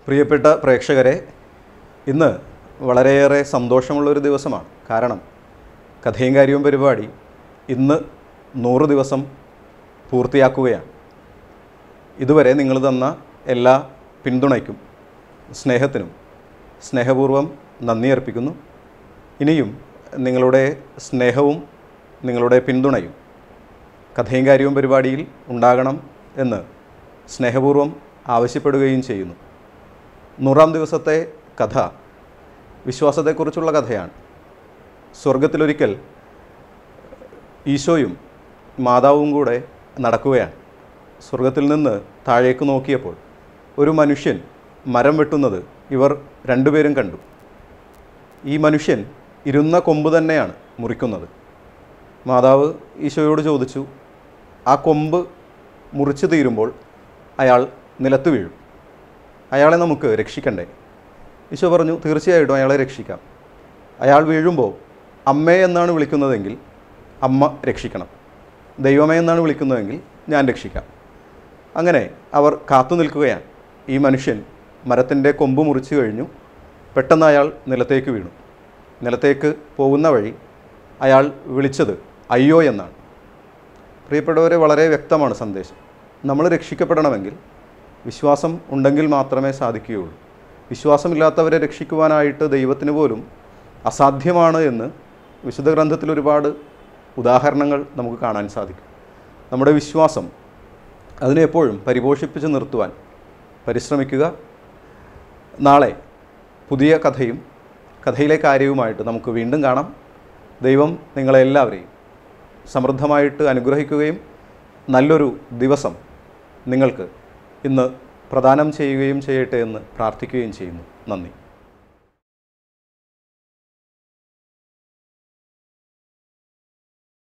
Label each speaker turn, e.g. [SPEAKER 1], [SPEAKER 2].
[SPEAKER 1] പ്രിയപ്പെട്ട പ്രേക്ഷകരെ ഇന്ന് വളരെയേറെ സന്തോഷമുള്ളൊരു ദിവസമാണ് കാരണം കഥയും കാര്യവും പരിപാടി ഇന്ന് നൂറ് ദിവസം പൂർത്തിയാക്കുകയാണ് ഇതുവരെ നിങ്ങൾ തന്ന എല്ലാ പിന്തുണയ്ക്കും സ്നേഹത്തിനും സ്നേഹപൂർവ്വം നന്ദി അർപ്പിക്കുന്നു ഇനിയും നിങ്ങളുടെ സ്നേഹവും നിങ്ങളുടെ പിന്തുണയും കഥയും കാര്യവും പരിപാടിയിൽ ഉണ്ടാകണം എന്ന് സ്നേഹപൂർവ്വം ആവശ്യപ്പെടുകയും ചെയ്യുന്നു നൂറാം ദിവസത്തെ കഥ വിശ്വാസത്തെക്കുറിച്ചുള്ള കഥയാണ് സ്വർഗത്തിലൊരിക്കൽ ഈശോയും മാതാവും കൂടെ നടക്കുകയാണ് സ്വർഗത്തിൽ നിന്ന് താഴേക്ക് നോക്കിയപ്പോൾ ഒരു മനുഷ്യൻ മരം വെട്ടുന്നത് ഇവർ രണ്ടുപേരും കണ്ടു ഈ മനുഷ്യൻ ഇരുന്ന കൊമ്പ് തന്നെയാണ് മുറിക്കുന്നത് മാതാവ് ഈശോയോട് ചോദിച്ചു ആ കൊമ്പ് മുറിച്ചു തീരുമ്പോൾ അയാൾ നിലത്ത് വീഴും അയാളെ നമുക്ക് രക്ഷിക്കണ്ടേ ഈശോ പറഞ്ഞു തീർച്ചയായിട്ടും അയാളെ രക്ഷിക്കാം അയാൾ വീഴുമ്പോൾ അമ്മേ എന്നാണ് വിളിക്കുന്നതെങ്കിൽ അമ്മ രക്ഷിക്കണം ദൈവമേ എന്നാണ് വിളിക്കുന്നതെങ്കിൽ ഞാൻ രക്ഷിക്കാം അങ്ങനെ അവർ കാത്തു നിൽക്കുകയാണ് ഈ മനുഷ്യൻ മരത്തിൻ്റെ കൊമ്പ് മുറിച്ചു കഴിഞ്ഞു പെട്ടെന്ന് അയാൾ നിലത്തേക്ക് വീണു നിലത്തേക്ക് പോകുന്ന വഴി അയാൾ വിളിച്ചത് അയ്യോ എന്നാണ് പ്രിയപ്പെട്ടവരെ വളരെ വ്യക്തമാണ് സന്ദേശം നമ്മൾ രക്ഷിക്കപ്പെടണമെങ്കിൽ വിശ്വാസം ഉണ്ടെങ്കിൽ മാത്രമേ സാധിക്കുകയുള്ളൂ വിശ്വാസമില്ലാത്തവരെ രക്ഷിക്കുവാനായിട്ട് ദൈവത്തിന് പോലും അസാധ്യമാണ് എന്ന് വിശുദ്ധ ഗ്രന്ഥത്തിൽ ഒരുപാട് ഉദാഹരണങ്ങൾ നമുക്ക് കാണാൻ സാധിക്കും നമ്മുടെ വിശ്വാസം അതിനെ എപ്പോഴും പരിപോഷിപ്പിച്ച് നിർത്തുവാൻ പരിശ്രമിക്കുക നാളെ പുതിയ കഥയും കഥയിലെ കാര്യവുമായിട്ട് നമുക്ക് വീണ്ടും കാണാം ദൈവം നിങ്ങളെല്ലാവരെയും സമൃദ്ധമായിട്ട് അനുഗ്രഹിക്കുകയും നല്ലൊരു ദിവസം നിങ്ങൾക്ക് ഇന്ന് പ്രദാനം ചെയ്യുകയും ചെയ്യട്ടെ എന്ന് പ്രാർത്ഥിക്കുകയും ചെയ്യുന്നു നന്ദി